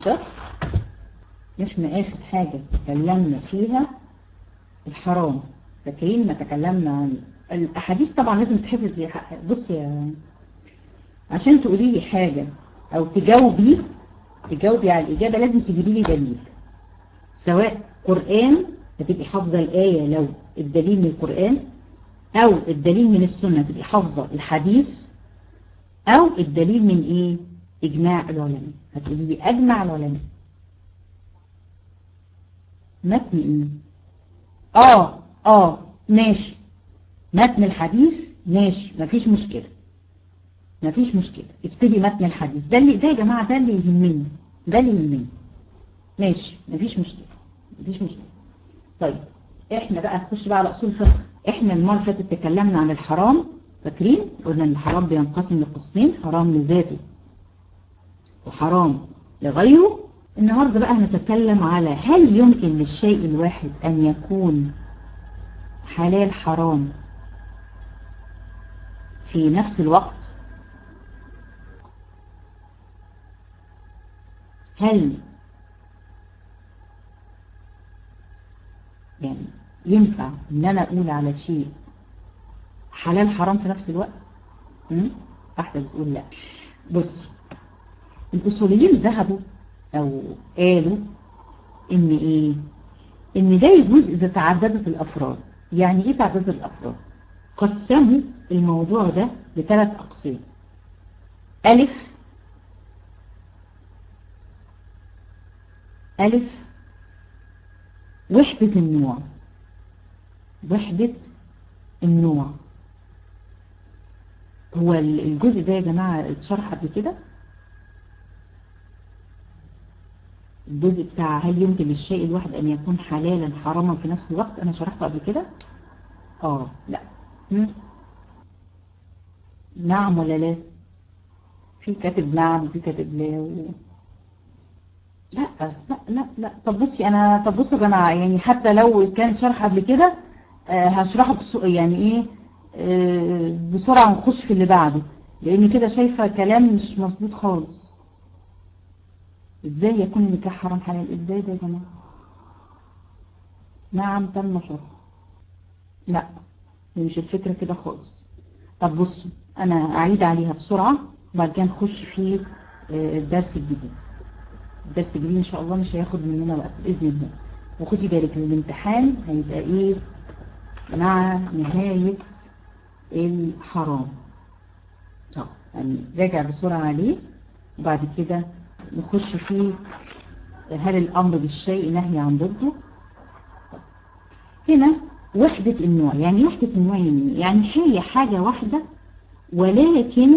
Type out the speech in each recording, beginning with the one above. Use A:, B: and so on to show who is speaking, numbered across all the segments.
A: احنا اخر حاجة تكلمنا فيها الحرام فاكرين ما تكلمنا عن الاحاديث طبعا لازم تحفظ بص يا عشان تقولي لي حاجة او تجاوبي تجاوبي على الاجابة لازم تجيبي لي دليل سواء قرآن هتبقي حافظة الآية لو الدليل من القرآن او الدليل من السنة تبقي حافظة الحديث او الدليل من ايه اجماع العلماء هتقولي لي اجمع العلماء متن ايه اه اه ماشي متن الحديث ماشي مفيش مشكلة مفيش مشكلة اكتبي متن الحديث ده اللي ده يا جماعة ده اللي يهمني ده اللي يهمني ماشي مفيش مشكلة مفيش مشكلة طيب احنا بقى نخش بقى على اصول الفقه احنا المرة اللي فاتت تكلمنا عن الحرام فاكرين قلنا ان الحرام بينقسم لقسمين حرام لذاته وحرام لغيره النهاردة بقى هنتكلم على هل يمكن للشيء الواحد أن يكون حلال حرام في نفس الوقت هل يعني ينفع ان انا اقول على شيء حلال حرام في نفس الوقت واحدة بتقول لا بص الاصوليين ذهبوا او قالوا ان ايه ان ده يجوز اذا تعددت الافراد يعني ايه تعددت الافراد قسموا الموضوع ده لثلاث اقسام الف الف وحدة النوع وحدة النوع هو الجزء ده يا جماعة اتشرح قبل كده الجزء بتاع هل يمكن للشيء الواحد أن يكون حلالا حراما في نفس الوقت أنا شرحته قبل كده آه لا م? نعم ولا لا في كاتب نعم وفي كاتب لا و... لا لا لا لا طب بصي أنا طب بصوا يا جماعة يعني حتى لو كان شرح قبل كده آه هشرحه بسو... يعني إيه آه بسرعة ونخش في اللي بعده لأن كده شايفة كلام مش مظبوط خالص ازاي يكون النكاح حرام حلال ازاي ده يا جماعه نعم تم شرح لا مش الفكرة كده خالص طب بصوا انا اعيد عليها بسرعة وبعد كده نخش في الدرس الجديد الدرس الجديد ان شاء الله مش هياخد مننا وقت باذن الله وخدي بالك الامتحان هيبقى ايه مع نهاية الحرام اه يعني راجع بسرعة عليه وبعد كده نخش في هل الأمر بالشيء نهي عن ضده هنا وحدة النوع يعني وحدة النوع يعني هي حاجة واحدة ولكن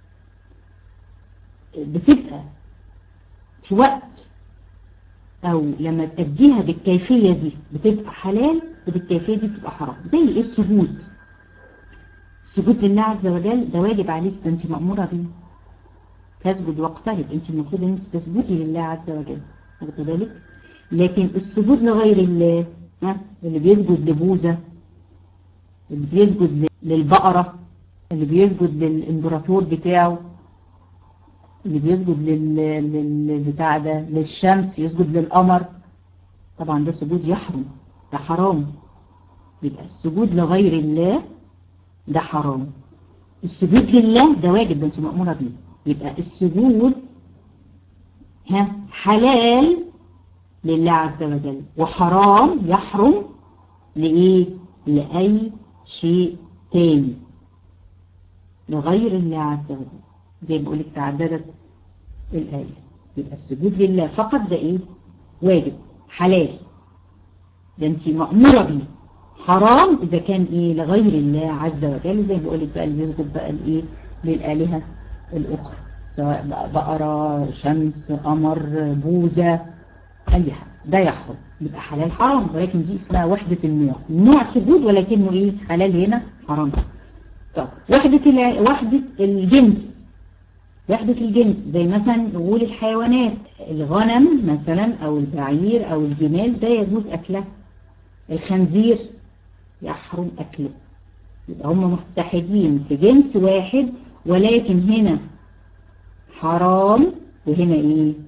A: بتبقى في وقت أو لما تأديها بالكيفية دي بتبقى حلال وبالكيفية دي بتبقى حرام زي إيه السجود السجود لله عز وجل ده واجب عليك ده أنت مأمورة بيه تسجد واقترب انت المفروض ان انت تسجدي لله عز وجل واخد بالك لكن السجود لغير الله ها اللي بيسجد لبوذا اللي بيسجد للبقرة اللي بيسجد للامبراطور بتاعه اللي بيسجد لل... للبتاع ده للشمس يسجد للقمر طبعا ده سجود يحرم ده حرام يبقى السجود لغير الله ده حرام السجود لله ده واجب ده انت مأمورة بيه يبقى السجود ها حلال لله عز وجل وحرام يحرم لإيه لأي شيء تاني لغير الله عز وجل زي ما بقولك تعددت الآية يبقى السجود لله فقط ده إيه واجب حلال ده انت مأمورة بيه حرام إذا كان إيه لغير الله عز وجل زي ما بقولك بقى اللي يسجد بقى الإيه للآلهة الأخرى سواء بقرة شمس قمر بوزة أي حاجة ده يحرم يبقى حلال حرام ولكن دي اسمها وحدة النوع نوع سجود ولكنه ايه حلال هنا حرام طب وحدة الع... وحدة الجنس وحدة الجنس زي مثلا نقول الحيوانات الغنم مثلا او البعير او الجمال ده يجوز اكله الخنزير يحرم اكله يبقى هم متحدين في جنس واحد ولكن هنا حرام وهنا ايه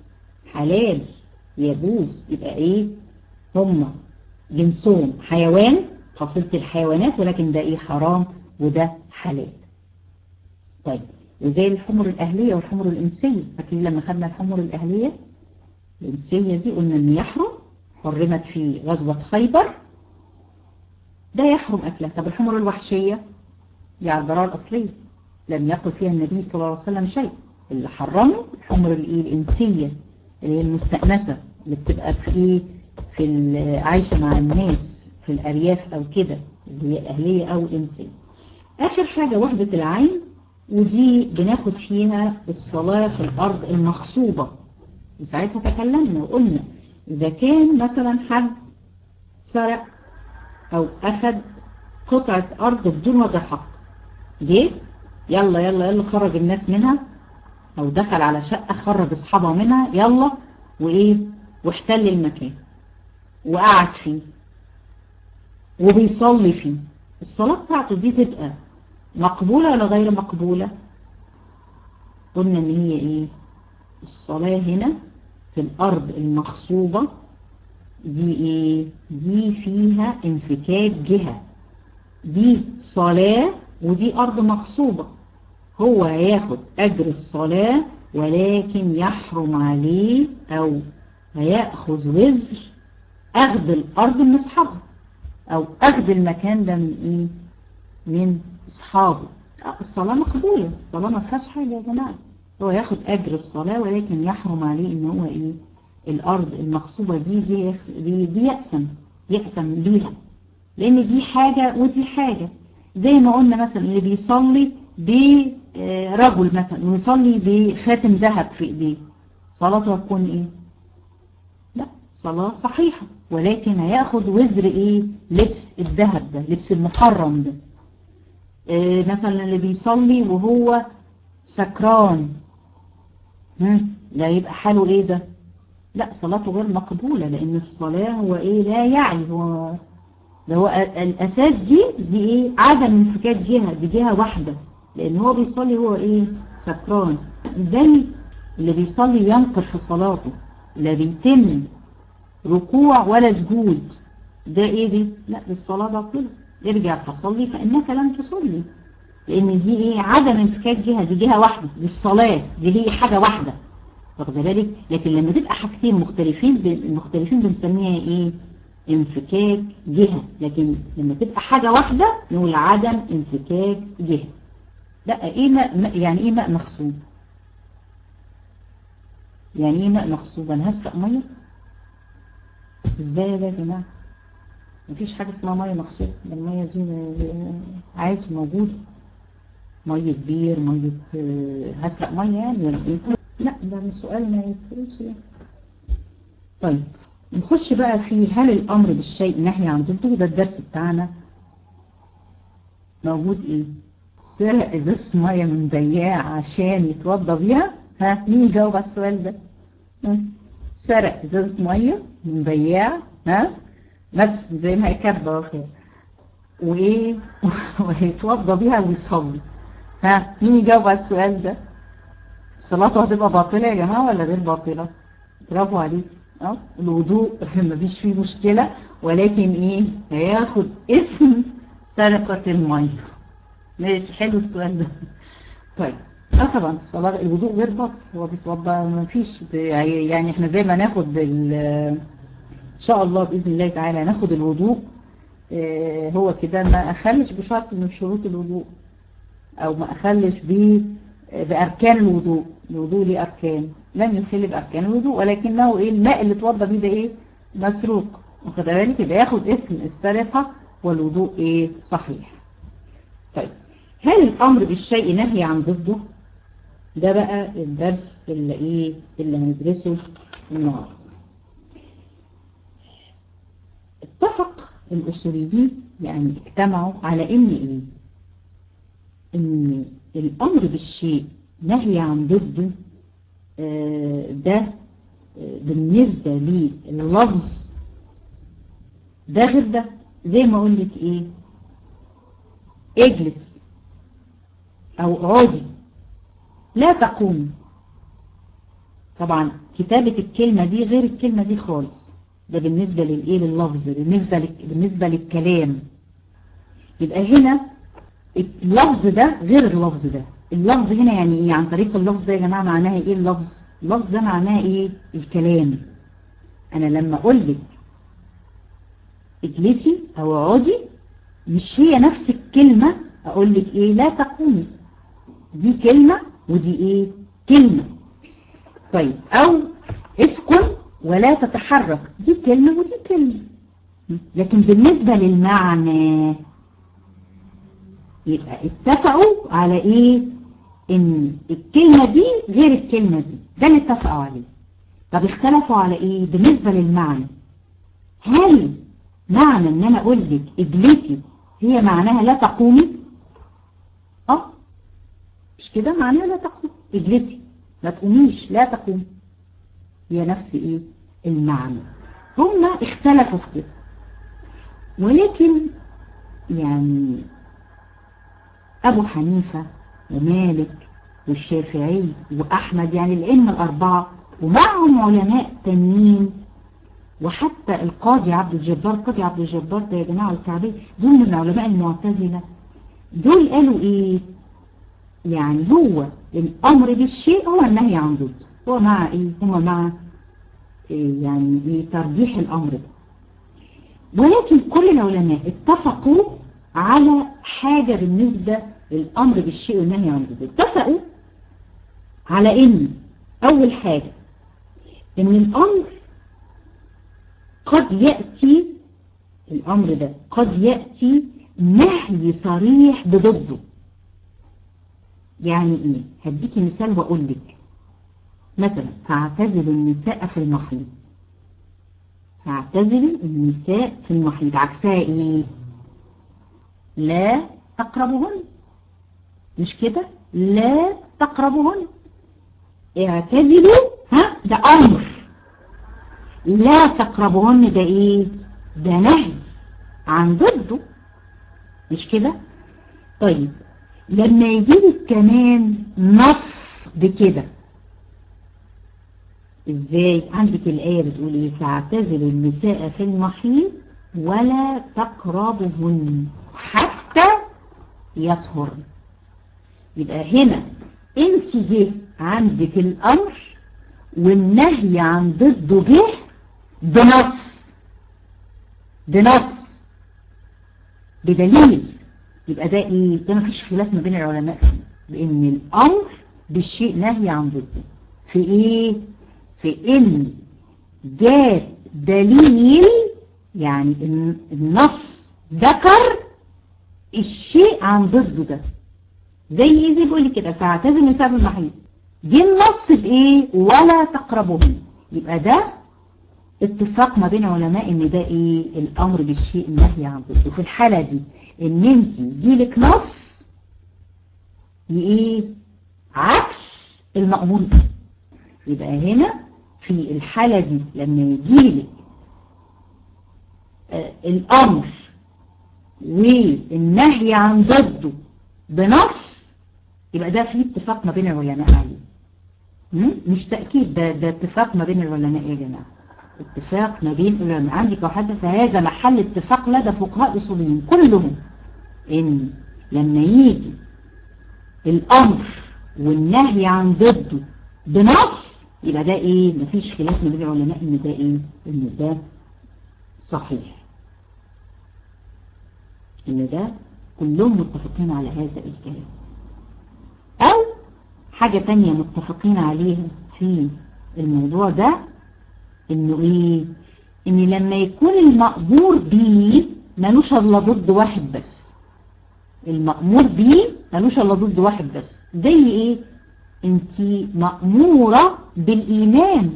A: حلال يجوز يبقى ايه هم جنسهم حيوان فصيلة الحيوانات ولكن ده ايه حرام وده حلال طيب وزي الحمر الأهلية والحمر الإنسية فاكرين لما خدنا الحمر الأهلية الإنسية دي قلنا إن يحرم حرمت في غزوة خيبر ده يحرم أكلها طب الحمر الوحشية دي على الضرار الأصلية لم يقل فيها النبي صلى الله عليه وسلم شيء اللي حرمه الحمر الإنسية اللي هي المستأنسة اللي بتبقى في إيه في عايشة مع الناس في الأرياف أو كده اللي هي أهلية أو إنسية آخر حاجة وحدة العين ودي بناخد فيها الصلاة في الأرض المغصوبة وساعتها تكلمنا وقلنا إذا كان مثلا حد سرق أو أخذ قطعة أرض بدون وجه حق جه يلا يلا يلا خرج الناس منها أو دخل على شقة خرج أصحابها منها يلا وإيه واحتل المكان وقعد فيه وبيصلي فيه الصلاة بتاعته دي تبقى مقبولة ولا غير مقبولة قلنا ان هي ايه الصلاة هنا في الارض المغصوبة دي ايه دي فيها انفكاك جهة دي صلاة ودي ارض مغصوبة هو هياخد اجر الصلاة ولكن يحرم عليه او هيأخذ وزر اخذ الارض من اصحابها او اخذ المكان ده من ايه من اصحابه الصلاة مقبولة الصلاة ما فيهاش حاجة يا جماعة هو ياخد اجر الصلاة ولكن يحرم عليه ان هو ايه الارض المغصوبة دي دي, دي, دي يأسم يأسم ليها لان دي حاجة ودي حاجة زي ما قلنا مثلا اللي بيصلي برجل مثلا ويصلي بخاتم ذهب في ايديه صلاته هتكون ايه لا صلاة صحيحة ولكن هياخد وزر ايه لبس الذهب ده لبس المحرم ده إيه مثلا اللي بيصلي وهو سكران لا يبقى حاله ايه ده لا صلاته غير مقبولة لان الصلاة هو ايه لا يعي هو ده هو الاساس دي دي ايه عدم انفكاك جهة دي جهة واحدة لان هو بيصلي هو ايه سكران زي اللي بيصلي وينقر في صلاته لا بيتم ركوع ولا سجود ده ايه دي لا دي الصلاة باطلة ارجع فصلي فانك لم تصلي لان دي ايه عدم انفكاك جهة دي جهة واحدة دي الصلاة دي ليه حاجة واحدة واخد بالك لكن لما تبقى حاجتين مختلفين مختلفين بنسميها ايه انفكاك جهة لكن لما تبقى حاجة واحدة نقول عدم انفكاك جهة لا ايه ماء يعني ايه ماء مغصوب يعني ايه ماء مغصوب انا هسرق ميه ازاي ده يا جماعه مفيش حاجه اسمها ميه مغصوبه الميه دي عادي موجوده ميه بير ميه هسرق ميه يعني ولا ايه لا ده من سؤال ما يفرقش يعني طيب نخش بقى في هل الامر بالشيء نهي عن ضده ده الدرس بتاعنا موجود ايه سرق ازازه ميه من بياع عشان يتوضى بيها ها مين يجاوب على السؤال ده سرق ازازه ميه من بياع ها بس زي ما هي كاتبه كده وايه وهيتوضى بيها ويصلي ها مين يجاوب على السؤال ده صلاته هتبقى باطله يا جماعه ولا غير باطله برافو عليك اه الوضوء مفيش فيه مشكله ولكن ايه هياخد اسم سرقه الميه ماشي حلو السؤال ده طيب اه طبعا الصلاة الوضوء غير باطل هو بيتوضى ما فيش يعني احنا زي ما ناخد ان شاء الله بإذن الله تعالى ناخد الوضوء اه هو كده ما اخلش بشرط من شروط الوضوء او ما اخلش ب بأركان الوضوء الوضوء ليه أركان لم يخل بأركان الوضوء ولكنه ايه الماء اللي اتوضى بيه ده ايه مسروق واخد بالك يبقى ياخد اسم السرقة والوضوء ايه صحيح طيب هل الأمر بالشيء نهي عن ضده ده بقى الدرس اللي ايه اللي هندرسه النهارده اتفق الاصوليين يعني اجتمعوا على ان ايه ان الامر بالشيء نهي عن ضده آه ده آه بالنسبة لللفظ ده غير ده زي ما اقول لك ايه اجلس او اقعدي لا تقوم طبعا كتابة الكلمة دي غير الكلمة دي خالص ده بالنسبة للإيه لللفظ بالنسبة, لك بالنسبة للكلام يبقى هنا اللفظ ده غير اللفظ ده اللفظ هنا يعني ايه عن طريق اللفظ ده يا جماعة معناها ايه اللفظ اللفظ ده معناها ايه الكلام انا لما اقول لك اجلسي او اقعدي مش هي نفس الكلمة اقول لك ايه لا تقومي دي كلمة ودي ايه كلمة طيب او اسكن ولا تتحرك دي كلمة ودي كلمة لكن بالنسبة للمعنى يبقى اتفقوا على ايه ان الكلمة دي غير الكلمة دي ده اللي اتفقوا عليه طب اختلفوا على ايه بالنسبة للمعنى هل معنى ان انا اقول لك اجلسي هي معناها لا تقومي اه مش كده معناها لا تقومي اجلسي ما تقوميش لا تقومي هي نفس ايه المعنى هما اختلفوا في كده ولكن يعني ابو حنيفة ومالك والشافعي واحمد يعني الائمه الاربعة ومعهم علماء تانيين وحتى القاضي عبد الجبار القاضي عبد الجبار ده يا جماعة الكعبي دول من علماء المعتزلة دول قالوا ايه يعني هو الامر بالشيء هو النهي عن ضده هو مع ايه هو مع إيه يعني ايه ترجيح الامر ده ولكن كل العلماء اتفقوا على حاجة بالنسبة للامر بالشيء والنهي عن ضده اتفقوا على ان اول حاجة ان الامر قد يأتي الامر ده قد يأتي نهي صريح بضده يعني ايه هديكي مثال واقول لك مثلا فاعتزل النساء في المحيط فاعتزل النساء في المحيط عكسها ايه لا تقربهن مش كده لا تقربهن اعتزلوا ها ده امر لا تقربهن ده ايه ده نهي عن ضده مش كده طيب لما يجيلك كمان نص بكده ازاي عندك الآية بتقول ايه فاعتزلوا النساء في المحيط ولا تقربهن حتى يطهرن يبقى هنا انت جه عندك الامر والنهي عن ضده جه بنص بنص بدليل يبقى ده ايه ده مفيش خلاف ما بين العلماء بان الامر بالشيء نهي عن ضده في ايه في ان جاء دليل يعني النص ذكر الشيء عن ضده ده زي ايه زي بيقول لي كده فاعتزل النساء بالمحيط جه النص بايه ولا تقربهم يبقى ده اتفاق ما بين علماء ان ده ايه الامر بالشيء النهي عن ضده في الحالة دي ان انت يجيلك نص ايه عكس المأمور به يبقى هنا في الحالة دي لما يجيلك آه الامر والنهي عن ضده بنص يبقى ده في اتفاق ما بين العلماء عليه مش تأكيد ده, ده اتفاق ما بين العلماء يا جماعة اتفاق ما بين العلماء عندك واحدة فهذا محل اتفاق لدى فقهاء الاصوليين كلهم ان لما يجي الامر والنهي عن ضده بنص يبقى ده ايه مفيش خلاف ما بين العلماء ان ده ايه ان ده صحيح ان ده كلهم متفقين على هذا الكلام او حاجة تانية متفقين عليها في الموضوع ده انه ايه ان لما يكون المأمور بيه ملوش الا ضد واحد بس المأمور بيه ملوش الا ضد واحد بس زي ايه انت مأمورة بالايمان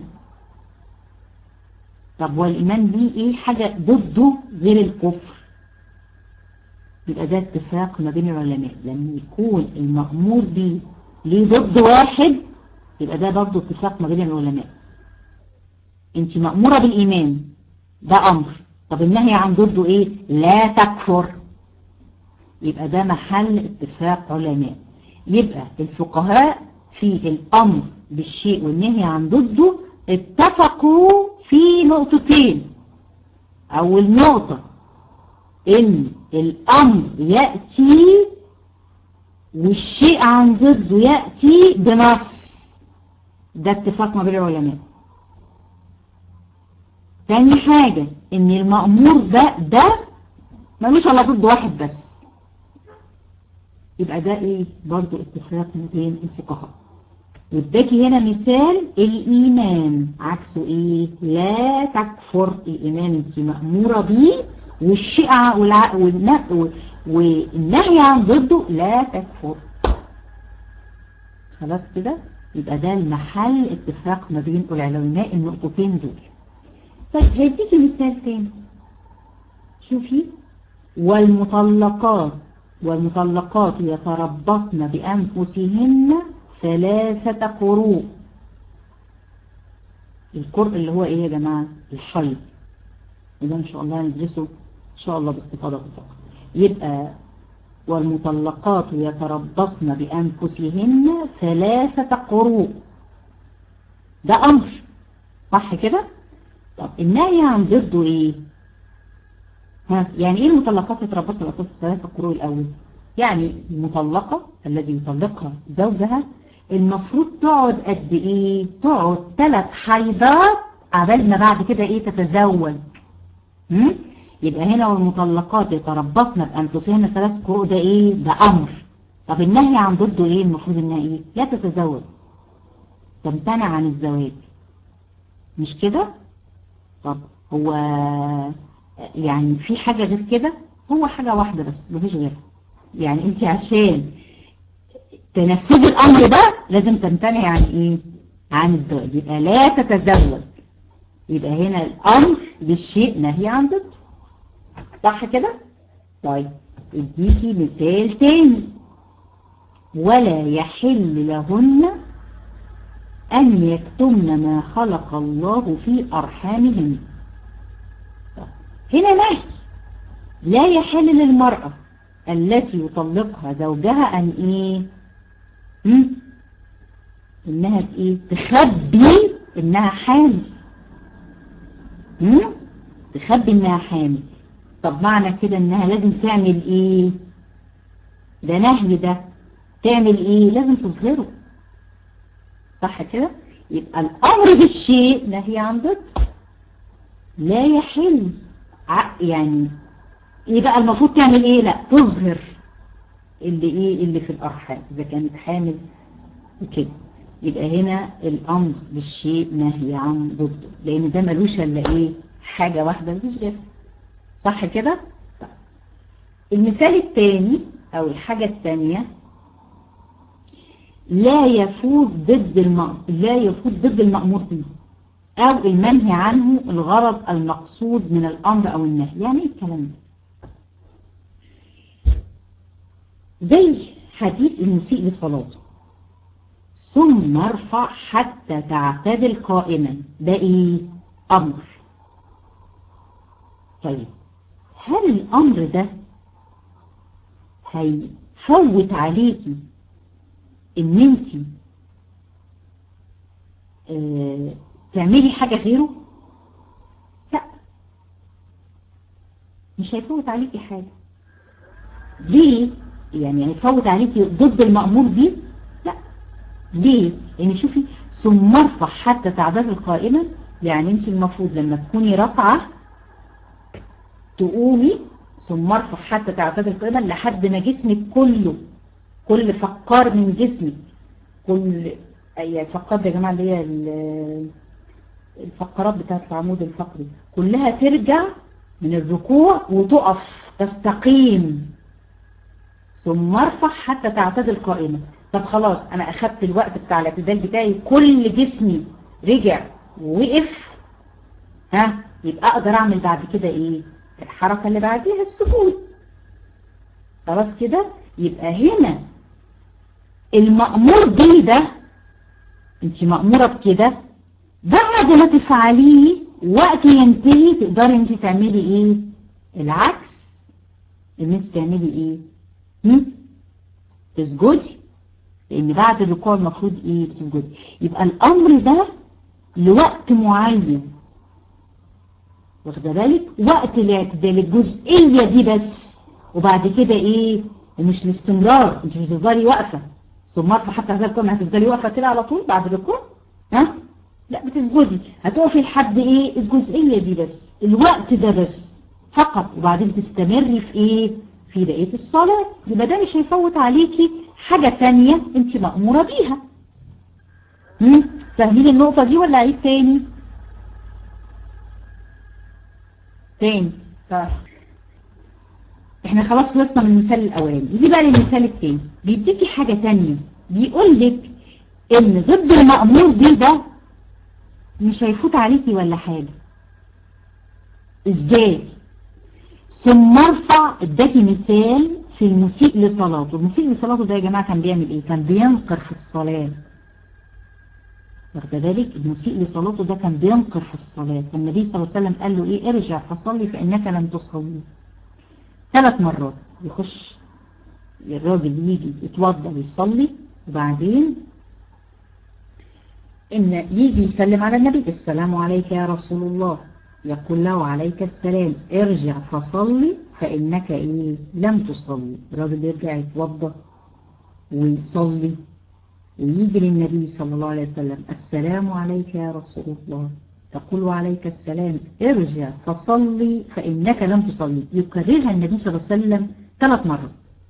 A: طب والايمان بيه ايه حاجة ضده غير الكفر يبقى ده اتفاق ما بين العلماء لما يكون المأمور بيه ليه ضد واحد يبقى ده برضه اتفاق ما بين العلماء انت مأمورة بالإيمان ده أمر طب النهي عن ضده ايه لا تكفر يبقى ده محل اتفاق علماء يبقى الفقهاء في الأمر بالشيء والنهي عن ضده اتفقوا في نقطتين أول نقطة إن الأمر يأتي والشيء عن ضده يأتي بنص ده اتفاق ما بين العلماء تاني حاجة ان المأمور ده ده ملوش الا ضد واحد بس يبقى ده ايه برضو اتفاق ما بين الفقهاء واداكي هنا مثال الايمان عكسه ايه لا تكفر الايمان انت مأمورة بيه والشيء والع... والنهي والنهي عن ضده لا تكفر خلاص كده يبقى ده المحل اتفاق ما بين العلماء النقطتين دول طيب هديكي مثال تاني شوفي والمطلقات والمطلقات يتربصن بأنفسهن ثلاثة قروء القرء اللي هو ايه يا جماعة الحيض وده ان شاء الله هندرسه ان شاء الله باستفاضة في الفقه يبقى والمطلقات يتربصن بأنفسهن ثلاثة قروء ده أمر صح كده طب النهي عن ضده ايه ها يعني ايه المطلقات يتربصن بأنفسهن ثلاثة قروء الأول يعني المطلقة الذي يطلقها زوجها المفروض تقعد قد ايه تقعد ثلاث حيضات عبال ما بعد كده ايه تتزوج هم؟ يبقى هنا والمطلقات يتربصن بأنفسهن ثلاث قروء ده ايه ده امر طب النهي عن ضده ايه المفروض انها ايه لا تتزوج تمتنع عن الزواج مش كده طب هو يعني في حاجة غير كده هو حاجة واحدة بس مفيش غيرها يعني انت عشان تنفذي الامر ده لازم تمتنعي عن ايه عن الزواج يبقى لا تتزوج يبقى هنا الامر بالشيء نهي عن ضده صح كده طيب اديكي مثال تاني ولا يحل لهن أن يكتمن ما خلق الله في أرحامهن هنا نهي لا يحل للمرأة التي يطلقها زوجها أن إيه م? إنها إيه تخبي إنها حامل م? تخبي إنها حامل طب معنى كده إنها لازم تعمل إيه ده نهي ده تعمل إيه لازم تظهره صح كده يبقى الأمر بالشيء نهي عن ضد لا يحل يعني ايه بقى المفروض تعمل ايه لا تظهر اللي ايه اللي في الارحام اذا كانت حامل وكده يبقى هنا الامر بالشيء نهي عن ضده لان ده ملوش الا ايه حاجة واحدة مفيش غيرها صح كده طيب. المثال الثاني او الحاجة الثانية لا يفوت ضد الم... لا يفوت ضد المأمور به او المنهي عنه الغرض المقصود من الامر او النهي يعني ايه الكلام ده زي حديث المسيء لصلاته ثم ارفع حتى تعتدل قائما ده ايه امر طيب هل الامر ده هيفوت عليكي ان انت اه تعملي حاجة غيره لا مش هيفوت عليكي حاجة ليه يعني هيفوت عليكي ضد المأمور بيه لا ليه يعني شوفي ثم ارفع حتى تعداد القائمة يعني انت المفروض لما تكوني رافعة تقومي ثم ارفع حتى تعداد القائمة لحد ما جسمك كله كل فقار من جسمك كل اي فقار يا جماعة اللي هي الفقرات بتاعت العمود الفقري كلها ترجع من الركوع وتقف تستقيم ثم ارفع حتى تعتدل قائمة طب خلاص انا اخدت الوقت بتاع الاعتدال بتاعي كل جسمي رجع ووقف ها يبقى اقدر اعمل بعد كده ايه الحركة اللي بعديها السجود خلاص كده يبقى هنا المأمور بيه ده انت مأمورة بكده بعد ما تفعليه وقت ينتهي تقدري انت تعملي ايه العكس ان انت تعملي ايه هم؟ تسجدي لان بعد الركوع المفروض ايه بتسجدي يبقى الامر ده لوقت معين واخده بالك وقت الاعتدال الجزئية دي بس وبعد كده ايه ومش الاستمرار انت مش هتفضلي واقفة ثم ارفع حتى هذا الكم هتفضلي واقفة كده على طول بعد الركوع ها لا بتسجدي هتقفي لحد ايه الجزئية دي بس الوقت ده بس فقط وبعدين تستمري في ايه في بقية الصلاة يبقى ده مش هيفوت عليكي حاجة تانية انت مأمورة بيها فاهمين النقطة دي ولا عيد تاني تاني طيب احنا خلاص خلصنا من المثال الاولاني يجي بقى للمثال التاني بيديكي حاجة تانية بيقول لك ان ضد المأمور بيه ده مش هيفوت عليكي ولا حاجة ازاي ثم ارفع اداكي مثال في المسيء لصلاته المسيء لصلاته ده يا جماعة كان بيعمل ايه كان بينقر في الصلاة واخد بالك المسيء لصلاته ده كان بينقر في الصلاة فالنبي صلى الله عليه وسلم قال له ايه ارجع فصلي فانك لم تصلي ثلاث مرات يخش الراجل يجي يتوضا ويصلي وبعدين ان يجي يسلم على النبي السلام عليك يا رسول الله يقول له عليك السلام ارجع فصلي فإنك إيه لم تصلي الراجل يرجع يتوضا ويصلي ويجي للنبي صلى الله عليه وسلم السلام عليك يا رسول الله تقول عليك السلام ارجع فصلي فإنك لم تصلي يكررها النبي صلى الله عليه وسلم ثلاث مرات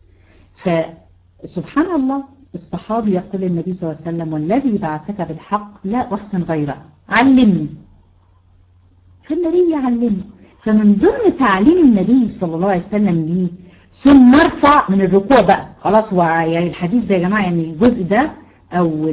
A: فسبحان الله الصحابي يقول للنبي صلى الله عليه وسلم والذي بعثك بالحق لا أحسن غيره علمني فالنبي يعلمه فمن ضمن تعليم النبي صلى الله عليه وسلم ليه ثم ارفع من الركوع بقى خلاص هو يعني الحديث ده يا جماعة يعني الجزء ده او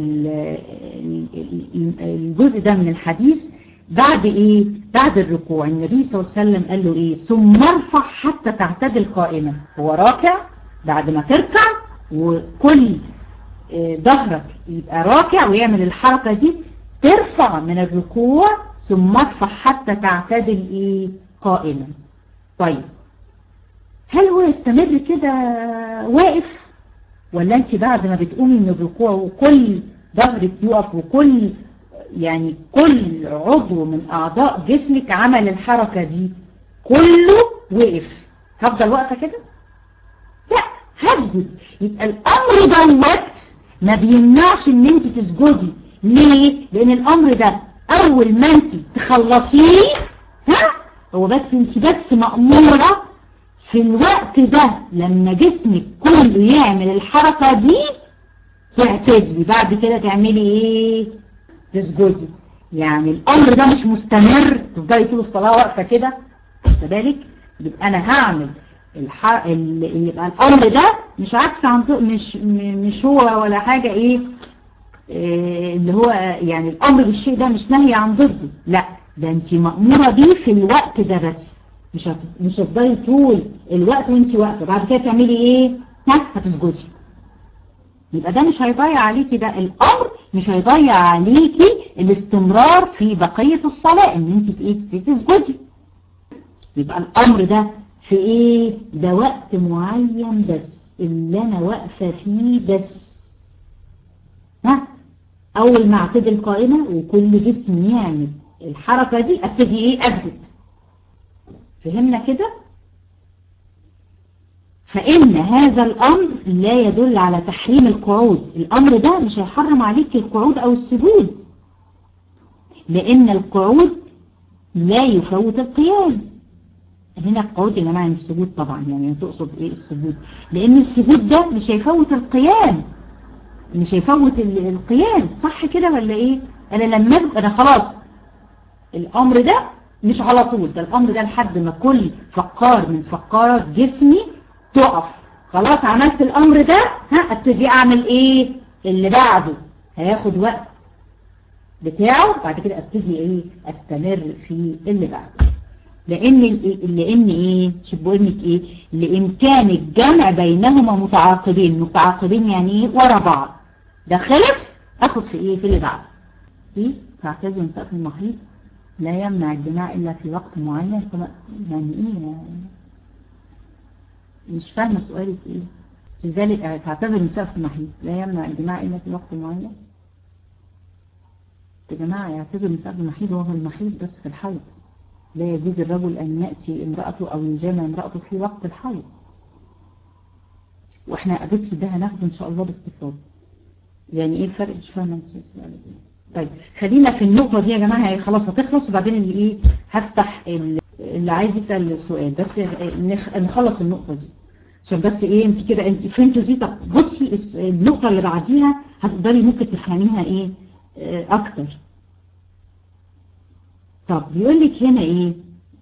A: الجزء ده من الحديث بعد ايه بعد الركوع النبي صلى الله عليه وسلم قال له ايه ثم ارفع حتى تعتدل قائمة هو راكع بعد ما تركع وكل ظهرك يبقى راكع ويعمل الحركة دي ترفع من الركوع ثم ارفع حتى تعتدل ايه قائما طيب هل هو يستمر كده واقف ولا انت بعد ما بتقومي من الركوع وكل ظهرك يقف وكل يعني كل عضو من اعضاء جسمك عمل الحركة دي كله وقف هفضل واقفة كده لا هسجد يبقى الامر دوت ما بيمنعش ان انت تسجدي ليه لان الامر ده اول ما انت تخلصيه ها هو بس انت بس مأمورة في الوقت ده لما جسمك كله يعمل الحركة دي تعتدلي بعد كده تعملي ايه تسجدي يعني الامر ده مش مستمر تفضلي طول الصلاة واقفة كده بالك يبقى انا هعمل الح... ال... يبقى الامر ده مش عكس عن مش مش هو ولا حاجة ايه اللي هو يعني الامر بالشيء ده مش نهي عن ضده لا ده انت مأمورة بيه في الوقت ده بس مش هت... مش هتفضلي طول الوقت وانت واقفة بعد كده تعملي ايه ها هتسجدي يبقى ده مش هيضيع عليكي ده الامر مش هيضيع عليكي الاستمرار في بقية الصلاة ان انت ايه تسجدي يبقى الامر ده في ايه ده وقت معين بس اللي انا واقفة فيه بس ها اول ما اعتدل قائمة وكل جسم يعمل الحركة دي ابتدي ايه اسجد فهمنا كده فإن هذا الأمر لا يدل على تحريم القعود الأمر ده مش هيحرم عليك القعود أو السجود لأن القعود لا يفوت القيام هنا القعود يا جماعة السجود طبعا يعني تقصد ايه السجود لأن السجود ده مش هيفوت القيام مش هيفوت القيام صح كده ولا ايه انا لما انا خلاص الامر ده مش على طول ده الامر ده لحد ما كل فقار من فقارات جسمي تقف خلاص عملت الامر ده ها ابتدي اعمل ايه اللي بعده هياخد وقت بتاعه بعد كده ابتدي ايه استمر في اللي بعده لان لان ايه شبهنك ايه لامكان الجمع بينهما متعاقبين متعاقبين يعني ايه ورا بعض ده خلص اخد في ايه في اللي بعده ايه تعتزل نساء في المحيط لا يمنع الجماع الا في وقت معين يعني ايه يعني مش فاهمه سؤالك ايه لذلك تعتذر النساء في المحيط لا يمنع الجماع إلا في وقت معين يا جماعة يعتذر النساء في المحيط وهو المحيط بس في الحيض لا يجوز الرجل أن يأتي امرأته أو يجامع امرأته في وقت الحيض واحنا بس ده هناخده ان شاء الله باستفاضه يعني ايه الفرق مش فاهمه انت طيب خلينا في النقطه دي يا جماعه هي خلاص هتخلص وبعدين اللي ايه هفتح اللي عايز يسال السؤال بس نخلص النقطه دي عشان بس ايه انت كده انت فهمتوا دي طب بصي النقطه اللي بعديها هتقدري ممكن تفهميها ايه اكتر طب بيقول لك هنا ايه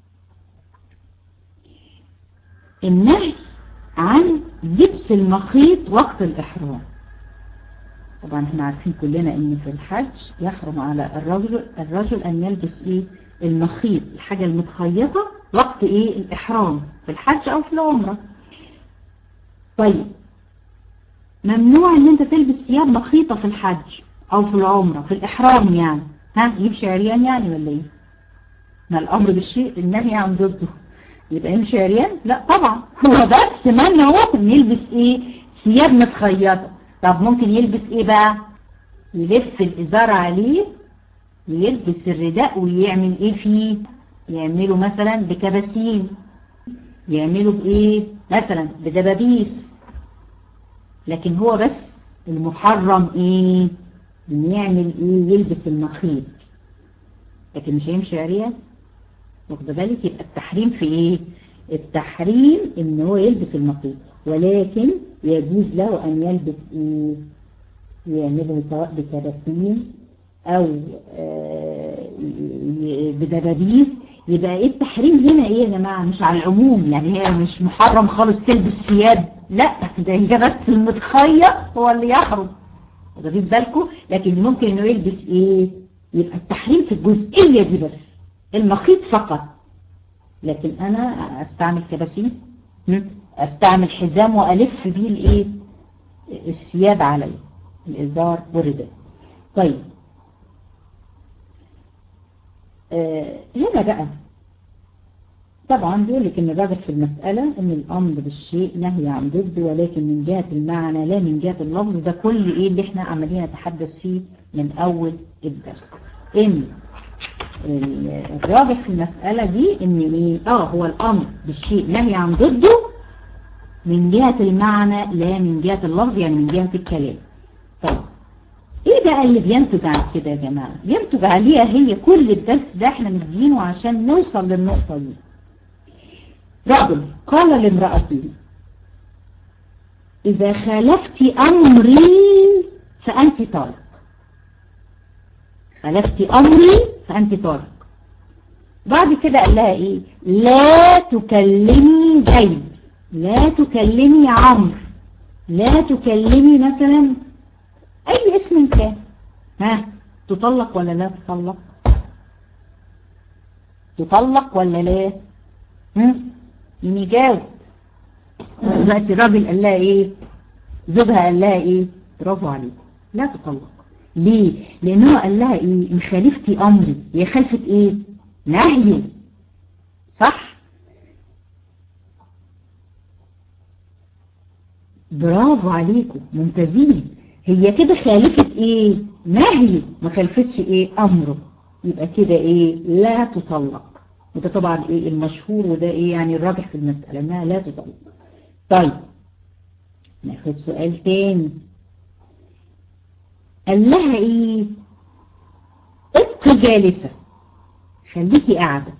A: النهي عن لبس المخيط وقت الإحرام طبعا احنا عارفين كلنا ان في الحج يحرم على الرجل الرجل ان يلبس ايه المخيط الحاجة المتخيطة وقت ايه الإحرام في الحج او في العمرة طيب ممنوع ان انت تلبس ثياب مخيطة في الحج او في العمرة في الإحرام يعني ها يمشي عريان يعني ولا ايه ما الأمر بالشيء النهي عن ضده يبقى يمشي عريان لا طبعا هو بس منعه ان يلبس ايه ثياب متخيطه طب ممكن يلبس ايه بقى يلف الازار عليه ويلبس الرداء ويعمل ايه فيه يعمله مثلا بكباسين يعمله بايه مثلا بدبابيس لكن هو بس المحرم ايه ان يعمل ايه يلبس المخيط لكن مش هيمشي عريان واخد بالك يبقى التحريم في ايه التحريم ان هو يلبس المخيط ولكن يجوز له ان يلبس ايه يعمله سواء بكراسين او بدبابيس يبقى ايه التحريم هنا ايه يا جماعة مش على العموم يعني هي مش محرم خالص تلبس ثياب لا ده هي بس المتخيط هو اللي يحرم واخدين بالكم لكن ممكن انه يلبس ايه يبقى التحريم في الجزئية دي بس المخيط فقط لكن انا استعمل كباسين استعمل حزام والف بيه الايه الثياب علي الازار والرداء طيب آه هنا بقى طبعا بيقول لك ان الراجل في المسألة ان الامر بالشيء نهي عن ضده ولكن من جهة المعنى لا من جهة اللفظ ده كل ايه اللي احنا عمالين نتحدث فيه من اول الدرس ان الراجح في المسألة دي ان ايه اه هو الامر بالشيء نهي عن ضده من جهة المعنى لا من جهة اللفظ يعني من جهة الكلام طيب ايه بقى اللي بينتج عن كده يا جماعة بينتج عليها هي كل الدرس ده احنا مدينه عشان نوصل للنقطة دي رجل قال لامرأته اذا خالفت امري فانت طالق خالفت امري فانت طالق بعد كده قال لها ايه لا تكلمي زيد لا تكلمي عمرو لا تكلمي مثلا اي اسم كان ها تطلق ولا لا تطلق تطلق ولا لا هم مين يجاوب دلوقتي الراجل قال لها ايه زوجها قال لها ايه برافو عليك لا تطلق ليه لانه قال لها ايه ان خالفتي امري هي خلفت ايه نهي صح برافو عليكم ممتازين هي كده خالفت ايه نهي ما خالفتش ايه امره يبقى كده ايه لا تطلق وده طبعا ايه المشهور وده ايه يعني الراجح في المسألة انها لا تطلق طيب ناخد سؤال تاني قال لها ايه ابقي جالسة خليكي قاعدة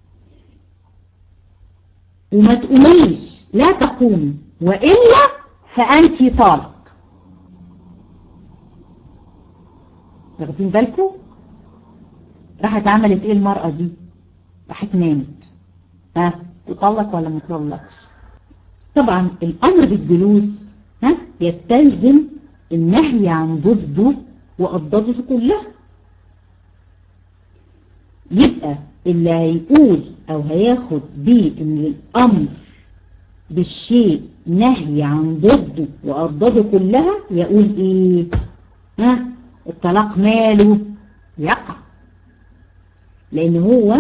A: وما تقوميش لا تقومي وإلا فأنت طالق واخدين بالكم راحت عملت ايه المرأة دي راحت نامت ها تطلق ولا ما تطلقش طبعا الامر بالجلوس ها يستلزم النهي عن ضده وأضداده كلها يبقى اللي هيقول او هياخد بيه ان الامر بالشيء نهي عن ضده وأضداده كلها يقول ايه ها الطلاق ماله يقع لان هو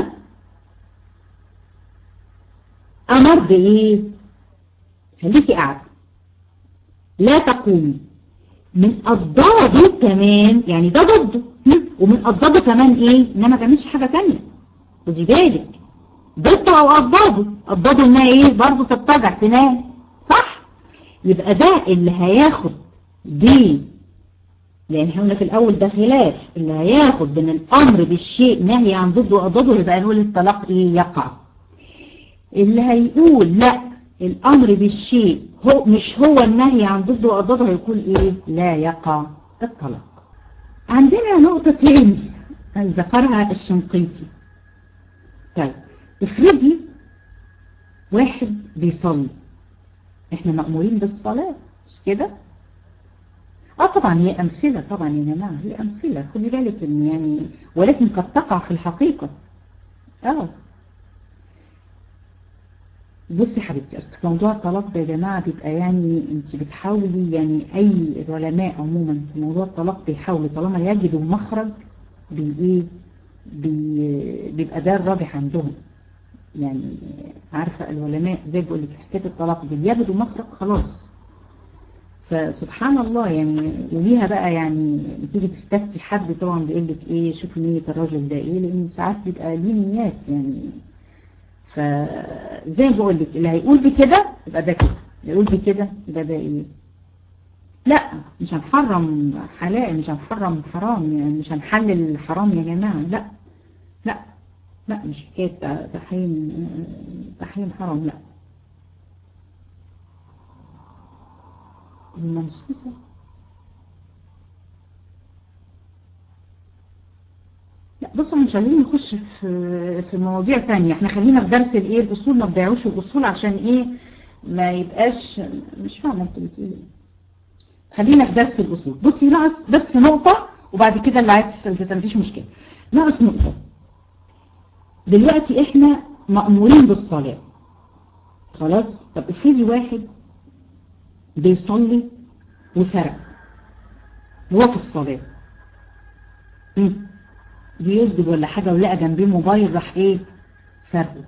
A: امر بايه خليكي قاعده لا تقوم من أضداده كمان يعني ده ضده ومن أضداده كمان إيه إنها ما تعملش حاجة تانية خدي بالك ضده أو أضداده أضداده إنها إيه برضه تضطجع تنام صح يبقى ده اللي هياخد دي لأن احنا قلنا في الأول ده خلاف اللي هياخد من الأمر بالشيء نهي عن ضده وأضداده يبقى نقول الطلاق إيه يقع اللي هيقول لا الأمر بالشيء هو مش هو النهي عن ضده وأضداده هيقول إيه لا يقع الطلاق عندنا نقطة تاني ذكرها الشنقيطي طيب افرضي واحد بيصلي احنا مأمورين بالصلاة مش كده اه طبعا هي امثلة طبعا يا جماعة هي امثلة خدي بالك ان يعني ولكن قد تقع في الحقيقة اه بصي حبيبتي اصل في موضوع الطلاق ده يا جماعة بيبقى يعني انت بتحاولي يعني اي العلماء عموما في موضوع الطلاق بيحاولوا طالما يجدوا مخرج بي ايه بي بيبقى ده الراجح عندهم يعني عارفة العلماء زي بقول لك حكاية الطلاق دي يجدوا مخرج خلاص فسبحان الله يعني وليها بقى يعني تيجي تستفتي حد طبعا بيقول لك ايه شوفي نية الراجل ده ايه لان ساعات بيبقى ليه نيات يعني فزي ما بقول لك اللي هيقول بكده يبقى ده كده اللي يقول بكده يبقى ده ايه لا مش هنحرم حلال مش هنحرم حرام يعني مش هنحلل الحرام يا جماعة لا لا لا مش حكاية تحريم تحريم حرام لا المنصوصة لا بصوا مش عايزين نخش في في مواضيع تانية احنا خلينا في درس الايه الاصول ما تضيعوش الاصول عشان ايه ما يبقاش مش فاهمه انت بتقولي ايه خلينا في درس الاصول بصي ناقص بس نقطة وبعد كده اللي عايز تسال مفيش مشكلة ناقص نقطة دلوقتي احنا مأمورين بالصلاة خلاص طب افرضي واحد بيصلي وسرق وهو في الصلاة بيسجد ولا حاجة ولقى جنبيه موبايل راح ايه سرقه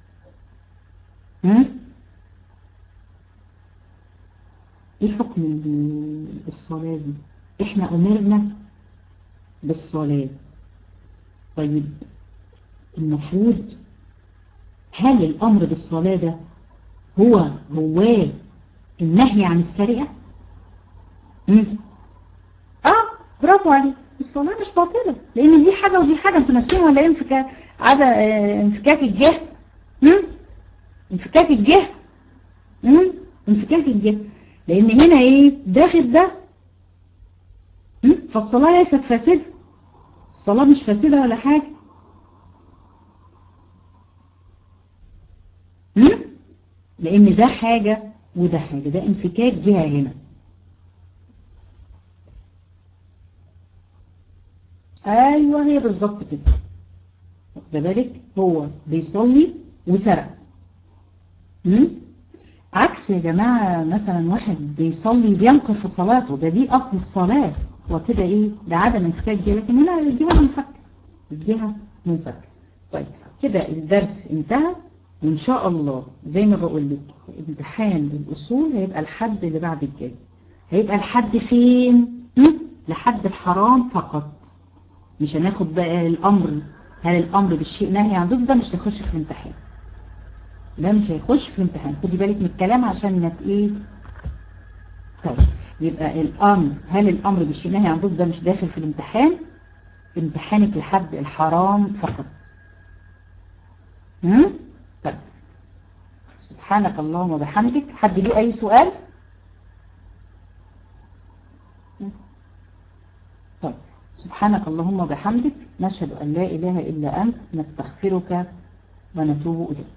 A: ايه حكم الصلاة دي احنا امرنا بالصلاة طيب المفروض هل الامر بالصلاة ده هو هو النهي عن السرقة امم اه برافو عليك الصلاة مش باطلة لان دي حاجة ودي حاجة انتوا ناسين ولا ايه انفكاك عدا اه انفكاك الجه امم انفكاك الجه امم انفكاك الجه لان هنا ايه داخل ده امم فالصلاة ليست فاسدة الصلاة مش فاسدة ولا حاجة امم لان ده حاجة وده حاجة ده انفكاك جهة هنا ايوه هي بالظبط كده واخد بالك هو بيصلي وسرق امم عكس يا جماعة مثلا واحد بيصلي بينقر في صلاته ده دي اصل الصلاة هو كده ايه ده عدم انفكاك جهة لكن هنا الجهة منفكة الجهة منفكة طيب كده الدرس انتهى وإن شاء الله زي ما بقول لك امتحان الأصول هيبقى الحد اللي بعد الجاي هيبقى الحد فين لحد الحرام فقط مش هناخد بقى الأمر هل الأمر بالشيء نهي عن ضد ده مش هيخش في الامتحان ده مش هيخش في الامتحان خدي بالك من الكلام عشان نت ايه طيب يبقى الأمر هل الأمر بالشيء نهي عن ضد ده مش داخل في الامتحان امتحانك لحد الحرام فقط هم؟ طيب سبحانك اللهم وبحمدك حد ليه أي سؤال طيب سبحانك اللهم وبحمدك نشهد أن لا إله إلا أنت نستغفرك ونتوب إليك